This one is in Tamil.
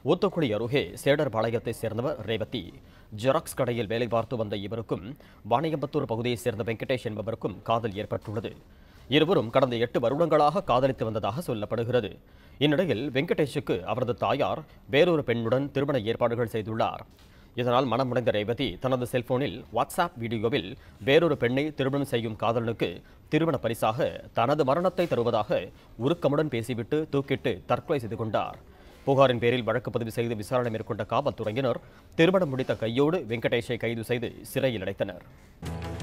ஊத்துக்குடி அருகே சேடர்பாளையத்தைச் சேர்ந்தவர் ரேவதி ஜெராக்ஸ் கடையில் வேலை பார்த்து வந்த இவருக்கும் வாணியம்பத்தூர் பகுதியைச் சேர்ந்த வெங்கடேஷ் என்பவருக்கும் காதல் ஏற்பட்டுள்ளது இருவரும் கடந்த எட்டு வருடங்களாக காதலித்து வந்ததாக சொல்லப்படுகிறது இந்நிலையில் வெங்கடேஷுக்கு அவரது தாயார் வேறொரு பெண்ணுடன் திருமண ஏற்பாடுகள் செய்துள்ளார் இதனால் மனமுடைந்த ரேவதி தனது செல்போனில் வாட்ஸ்அப் வீடியோவில் வேறொரு பெண்ணை திருமணம் செய்யும் காதலனுக்கு திருமண பரிசாக தனது மரணத்தை தருவதாக உருக்கமுடன் பேசிவிட்டு தூக்கிட்டு தற்கொலை செய்து கொண்டார் புகாரின் பேரில் வழக்கு பதிவு செய்து விசாரணை மேற்கொண்ட காவல்துறையினர் திருமணம் முடித்த கையோடு வெங்கடேஷை கைது செய்து சிறையில் அடைத்தனர்